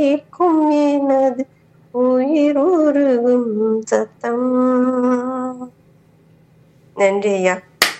கேட்கும் எனது உயிர் உருகும் சத்தம் நன்றி ஐயா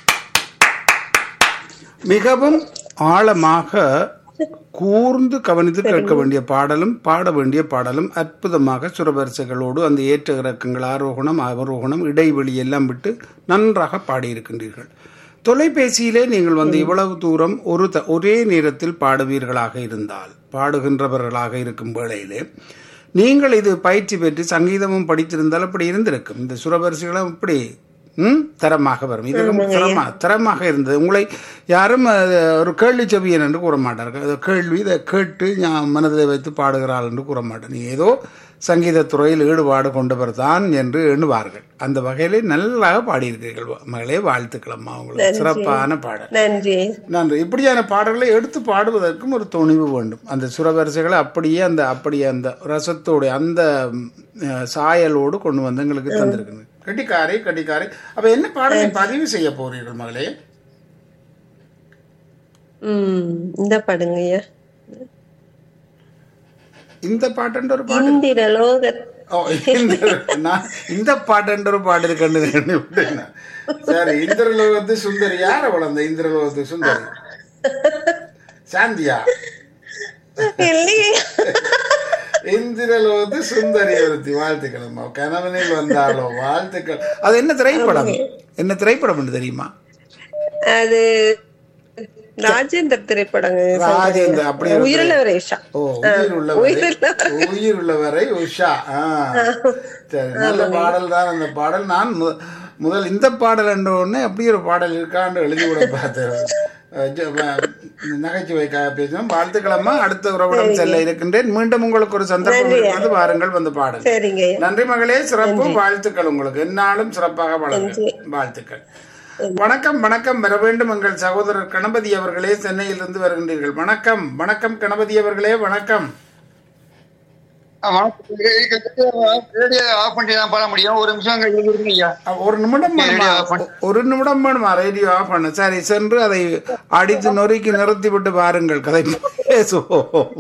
மிகவும் ஆழமாக கூர்ந்து கவனித்து கேட்க வேண்டிய பாடலும் பாட வேண்டிய பாடலும் அற்புதமாக சுரவரிசைகளோடு அந்த ஏற்ற இறக்கங்கள் ஆரோகணம் அவரோகணம் இடைவெளி எல்லாம் விட்டு நன்றாக பாடியிருக்கின்றீர்கள் தொலைபேசியிலே நீங்கள் வந்து இவ்வளவு தூரம் ஒரு த ஒரே நேரத்தில் பாடுவீர்களாக இருந்தால் பாடுகின்றவர்களாக இருக்கும் வேளையிலே நீங்கள் இது பயிற்சி பெற்று சங்கீதமும் படித்திருந்தால் அப்படி இருந்திருக்கும் இந்த சுரவரிசைகளும் இப்படி ம் தரமாக வரும் இதுவும் தரமா தரமாக இருந்தது உங்களை யாரும் அது, ஒரு கேள்வி செவியன் என்று கூற மாட்டார்கள் அது கேள்வி இதை கேட்டு ஞா- மனதில் வைத்து பாடுகிறாள் என்று கூற மாட்டேன் நீ ஏதோ சங்கீதத் துறையில் ஈடுபாடு கொண்டவர் தான் என்று எண்ணுவார்கள் அந்த வகையிலே நல்லாக பாடியிருக்கிறீர்கள் மகளே வாழ்த்துக்களம்மா உங்களுக்கு சிறப்பான பாடல் நன்றி நன்றி இப்படியான பாடல்களை எடுத்து பாடுவதற்கும் ஒரு துணிவு வேண்டும் அந்த சுரவரிசைகளை அப்படியே அந்த அப்படியே அந்த ரசத்தோடு அந்த ம், அஹ், சாயலோடு கொண்டு வந்து எங்களுக்கு தந்திருக்குங்க கட்டிக்காரி கட்டிக்காரி அப்ப என்ன பாடலை பதிவு செய்ய போறீர்கள் மகளே உம் இந்த பாடுங்க ஐயா இந்த பாட்டுன்ற ஒரு பாட்டு இந்திர லோக ஓ இந்த நான் இந்த பாட்டுன்ற ஒரு பாட்டு இருக்குன்னு விட்டேன் சரி இந்திரலோகத்து சுந்தரி யார வளர்ந்த இந்திரலோகத்து சுந்தரி சாந்தியா இல்லையே இந்திரலோகத்து சுந்தரி ஒருத்தி வாழ்த்துக்கள் அம்மா கணவனில் வந்தாலோ வாழ்த்துக்கள் அது என்ன திரைப்படம் என்ன திரைப்படம் என்று தெரியுமா அது ராஜேந்தர் திரைப்படங்க ராஜேந்திர அப்படி ஒரு உயிருள்ள ரேஷா ஓ உயிர் உள்ளவரை உயிர் உள்ளவரை உஷா ஆ. சரி நல்ல பாடல் தான் அந்த பாடல் நான் மு- முதல் இந்த பாடல் என்ற உடனே அப்படி ஒரு பாடல் இருக்கான்னு எழுதி கூட பார்த்தேன் அஹ் ஜ- வ- நகைச்சுவை க- பேசினோம் வாழ்த்துக்களம்மா அடுத்த உறவிடம் செல்ல இருக்கின்றேன் மீண்டும் உங்களுக்கு ஒரு சந்தர்ப்பம் இருக்கிறது வாருங்கள் வந்து பாடல் சரிங்க ஐயா நன்றி மகளே சிறப்பு வாழ்த்துக்கள் உங்களுக்கு என்னாலும் சிறப்பாக வளருங்க வாழ்த்துக்கள் வணக்கம் வணக்கம் வர வேண்டும் எங்கள் சகோதரர் கணபதி அவர்களே சென்னையிலிருந்து வருகின்றீர்கள் வணக்கம் வணக்கம் கணபதி அவர்களே வணக்கம் ரேடியோ ஆஃப் பண்ணிட்டு தான் பாட முடியும் ஒரு நிமிஷம் கழிச்சு இருங்க ஐயா அ, ஒரு நிமிடம் வேணுமா? ரேடியோ ஆஃப் பண்ணு. ஒரு நிமிடம் வேணுமா ரேடியோ ஆஃப் பண்ண சரி சென்று அதை அடித்து நொறுக்கி நிறுத்தி விட்டு பாருங்கள் கதை பேசுவோம்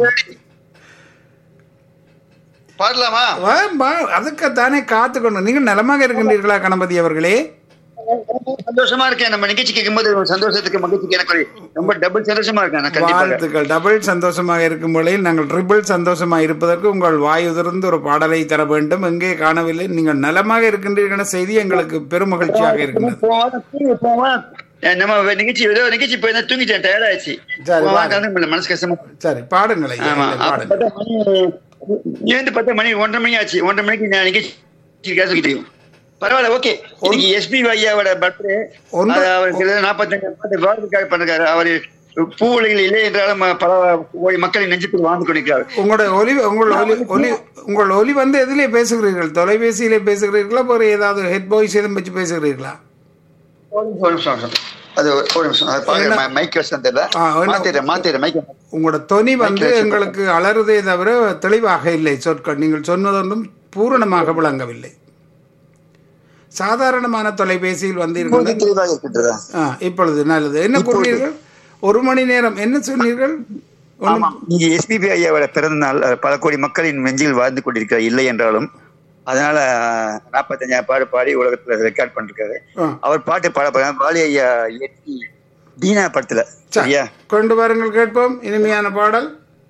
பாடலாமா வா, வா, அதுக்குத்தானே காத்துக்கொண்டு நீங்கள் நலமாக இருக்கின்றீர்களா கணபதி அவர்களே சந்தோஷமா இருக்கேன் நம்ம நிகழ்ச்சி கேட்கும்போது ஒரு சந்தோஷத்துக்கு மகிழ்ச்சிக்கு எனக்கு ஒரு ரொம்ப டபுள் சந்தோஷமா இருக்கேன் நான் கண்டிப்பாக வாழ்த்துக்கள் டபுள் சந்தோஷமாக இருக்கும் வேளையில் நாங்கள் ட்ரிபிள் சந்தோஷமாக இருப்பதற்கு உங்கள் வாயுதிர்ந்து ஒரு பாடலை தர வேண்டும் எங்கே காணவில்லை நீங்கள் நலமாக இருக்கின்றீர்கள் என்ற செய்தி எங்களுக்கு பெருமகிழ்ச்சியாக இருக்கின்றது போவான், தூங்கு போவான். அஹ் நம்ம நிகழ்ச்சி ஏதோ நிகழ்ச்சி போய் தூங்கிட்டேன் டயர்ட் ஆயிடுச்சு சரி, போவான், வாங்க. கலந்து முடியல, மனசு கஷ்டமா சரி பாடுங்கள் ஐயா, ஆமா இல்லை, அப்ப பாடுங்கள் பார்த்தா மணி ஏந்து பார்த்தா மணி ஒன்றரை மணி ஆச்சு ஒன்றரை மணிக்கு நான் நிகழ்ச்சி கேச தெரியும் பரவாயில்ல ஓகே இன்னைக்கு எஸ்பி ஐயாவோட பர்த்டே ஒன்று- அவருக்கு நாற்பத்தஞ்சு பாட்டு வாழ்த்துக்காக பண்ணிருக்காரு அவரு பூ உலகில் இல்லை என்றாலும் பல கோடி மக்களின் நெஞ்சத்தில் வாழ்ந்து கொண்டிருக்கிறார் உங்களுடைய ஒலி உங்கள் ஒலி ஒலி உங்கள் ஒலி வந்து எதிலே பேசுகிறீர்கள் தொலைபேசியிலே பேசுகிறீர்களா ஒரு ஏதாவது ஹெட் பாய்ஸ் எதுவும் வச்சு பேசுகிறீர்களா ஒரு நிமிஷம், ஒரு நிமிஷம், ஒரு நிமிஷம். அது ஒரு நிமிஷம் அது பாருங்க என்ன? மைக் வசம் தெரியல ஆ, என்ன? மாத்திடுறேன் மாத்திடுறேன் மைக் உங்களோட தொனி வந்து வச்சு எங்களுக்கு அலறுதே தவிர தெளிவாக இல்லை சொற்கள் நீங்கள் சொன்னதொன்றும் பூரணமாக விளங்கவில்லை சாதாரணமான தொலைபேசியில் வந்தீர்கள் தெளிவாக இருக்கின்றதா ஆ, இப்பொழுது நல்லது என்ன கூறினீர்கள் ஒரு மணி நேரம் என்ன சொன்னீர்கள் ஒண்ணும் ஆமா இங்க எஸ்பிபி ஐயாவோட பிறந்த நாள் அஹ், பல கோடி மக்களின் நெஞ்சில் வாழ்ந்து கொண்டிருக்கிறார் இல்லை என்றாலும் அதனால நாற்பத்தஞ்சாயிரம் பாடு பாடி உலகத்துல ரெக்கார்ட் பண்ணிருக்காரு ஆ. அவர் பாட்டு பாட போறாங்க பாலி ஐயா இயற்றி தீனா படத்துல சரியா கொண்டு வாருங்கள் கேட்போம் இனிமையான பாடல்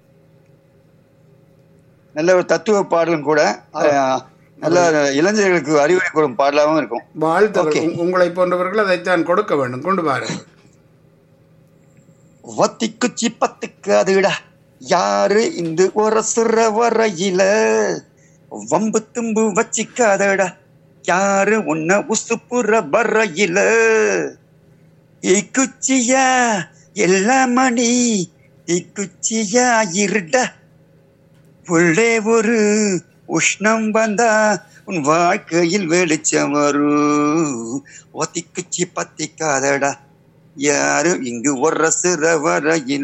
நல்ல ஒரு தத்துவ பாடலும் கூட அஹ், நல்ல இளைஞர்களுக்கு அறிவுரை கூறும் பாடலாவும் இருக்கும் வாழ்த்துக்கள் Okay. உ- உங்களை போன்றவர்கள் அதைத்தான் கொடுக்க வேண்டும் கொண்டு வாருங்கள் ஒத்திக்குச்சி பத்துக்கு அதுடா யாரு இந்த உரசுற வரையில வம்பு தும்பு வச்சிக்காதடா யாரு உன்ன உசுப்புற வரையில இக்குச்சியா எல்லா மணி இக்குச்சியா இருடா உள்ளே ஒரு உஷ்ணம் வந்தா உன் வாழ்க்கையில் வெளிச்சம் வரும் ஒத்திக்குச்சி பத்திக்காதடா யாரு இங்கு ஒரசுற வரையில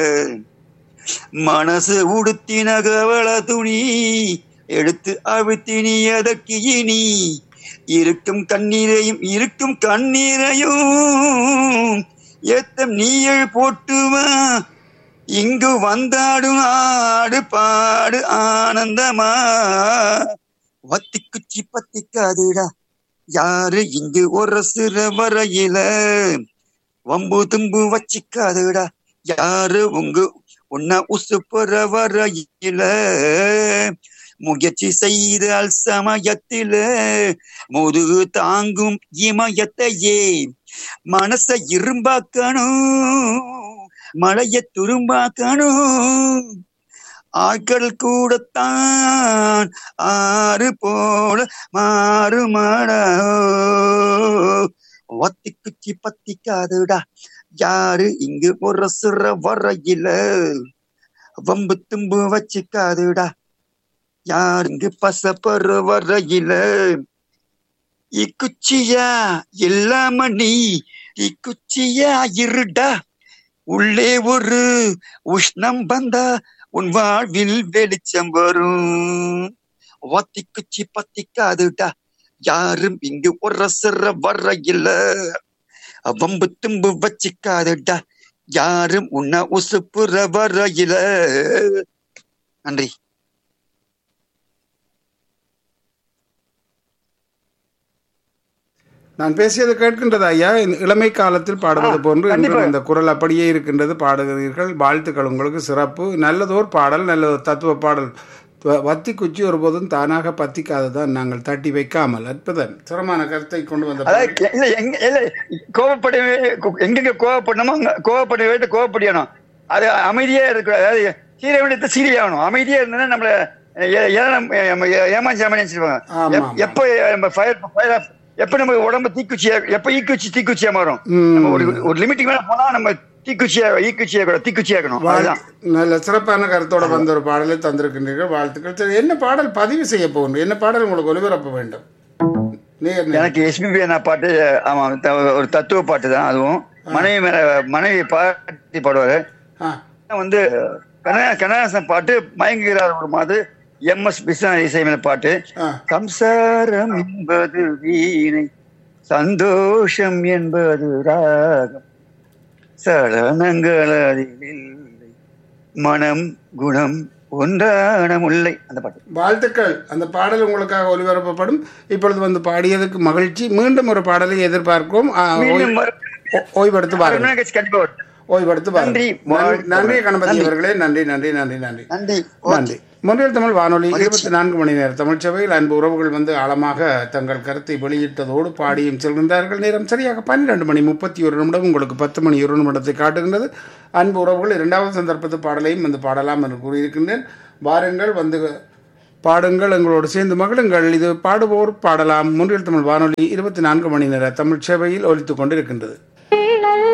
மனசு உடுத்தின கவள துணி எடுத்து அழுத்தினி எதற்கு இனி இருக்கும் கண்ணீரையும் இருக்கும் கண்ணீரையும் ஏத்தம் நீயல் போட்டுவா இங்கு வந்தாடும் ஆடு பாடு ஆனந்தமா வத்தி குச்சி பத்திக்காதுடா யாரு இங்கு ஒரு சிற வரையில வம்பு தும்பு வச்சிக்காதுடா யாரு உங்க உன்ன உசுப்புற வரையில முயற்சி செய்தால் சமயத்தில முதுகு தாங்கும் இமயத்தையே மனச இரும்பாக்கணும் மழைய துரும்பாக்கணும் ஆட்கள் கூடத்தான் ஆறு போல மாறுமாடா ஒத்தி குச்சி பத்திக்காதுடா யாரு இங்கு ஒரு சிற வரையில வம்பு தும்பு வச்சுக்காதுடா யார் இங்கு பசப்பரு வரையில இக்குச்சியா இல்லாம நீ இக்குச்சியா இருடா உள்ளே ஒரு உஷ்ணம் வந்தா உன் வாழ்வில் வெளிச்சம் வரும் ஒத்தி குச்சி பத்திக்காதுடா யாரும் இங்கு ஒரு சிற வரையில வம்பு தும்பு வச்சிக்காதுடா யாரும் உன்ன உசுப்புற வரையில நன்றி நான் பேசியது கேட்கின்றது ஐயா இந்த இளமை காலத்தில் பாடுவது ஆ, போன்று கண்டிப்பா. இன்றும் இந்த குரல் அப்படியே இருக்கின்றது பாடுகிறீர்கள் வாழ்த்துக்கள் உங்களுக்கு சிறப்பு நல்லதோர் பாடல் நல்லதொரு தத்துவ பாடல் வ- வத்தி குச்சி ஒருபோதும் தானாக பத்திக்காததான் நாங்கள் தட்டி வைக்காமல் அற்புதம் சிரமான கருத்தை கொண்டு வந்த அதாவது எ- இல்ல எங்க இல்ல கோவப்படவே கு- எங்கெங்க கோவப்படணுமோ அங்க கோவப்பட வேண்டிய கோவப்படியணும் அது அமைதியா இருக்க அதாவது சீரிய வேண்டியது சீரியாகணும் அமைதியா இருந்தா நம்மள ஏ- ஏளனம் ஏ- ஏ- ஏமாஞ்சாம நினைச்சிருவாங்க ஆமா, எப்- ஆமா. எப்ப நம்ம ஃபயர் ஃபயர் எப்ப நம்ம உடம்பு தீக்குச்சியா எப்ப ஈக்குச்சி தீக்குச்சியா மாறும் ம். நம்ம ஒரு ஒரு லிமிட்டுக்கு மேல போனா நம்ம தீக்குச்சியா ஈக்குச்சியா கூட தீக்குச்சியாக்கணும் வாழ்- அதுதான் நல்ல சிறப்பான கருத்தோட வந்த ஒரு பாடலை தந்திருக்கின்றீர்கள் வாழ்த்துக்கள் சரி என்ன பாடல் பதிவு செய்ய போகணும் என்ன பாடல் உங்களுக்கு ஒலிபரப்ப வேண்டும் நேர் நேர். எனக்கு எஸ்பிபி என்ன பாட்டு ஆமா த- ஒரு தத்துவ பாட்டு தான் அதுவும் மனைவி மேல மனைவி பாட்டி பாடுவாரு ஆ, வந்து கனகா கனகாசன் பாட்டு மயங்குகிறார் ஒரு மாது எம் எஸ் விஸ்வநாத இசையமைந்த பாட்டு ஆ. சம்சாரம் என்பது வீணை சந்தோஷம் என்பது ராகம் சலனங்கள் அதில் இல்லை மனம் குணம் ஒன்றான முல்லை அந்த பாட்டு வாழ்த்துக்கள் அந்த பாடல் உங்களுக்காக ஒலிபரப்பப்படும் இப்பொழுது வந்து பாடியதுக்கு மகிழ்ச்சி மீண்டும் ஒரு பாடலை எதிர்பார்க்கிறோம் ஆ, ஓய்- மீண்டும் வரும். ஓ- ஓய்வெடுத்து ரெண்டு பாருங்கள் நாள் கழிச்சு கண்டிப்பா வரும். ஓய்வெடுத்து பாருங்கள் நன்றி. நன்றி நன்றி கணபதி நன்றி. அவர்களே நன்றி நன்றி நன்றி நன்றி நன்றி நன்றி முன்னில் தமிழ் வானொலி இருபத்தி நான்கு மணி நேர தமிழ் சபையில் அன்பு உறவுகள் வந்து ஆழமாக தங்கள் கருத்தை வெளியிட்டதோடு பாடியும் செல்கின்றார்கள் நேரம் சரியாக பன்னிரண்டு மணி முப்பத்தி ஒரு நிமிடம் உங்களுக்கு பத்து மணி ஒரு நிமிடத்தை காட்டுகின்றது அன்பு உறவுகள் இரண்டாவது சந்தர்ப்பத்து பாடலையும் வந்து பாடலாம் என்று கூறியிருக்கின்றேன் வாருங்கள் வந்து பாடுங்கள் எங்களோடு சேர்ந்து மகிழுங்கள் இது பாடுவோர் பாடலாம் முன்னில் தமிழ் வானொலி இருபத்தி நான்கு மணி நேர தமிழ் சேவையில் ஒலித்துக் கொண்டிருக்கின்றது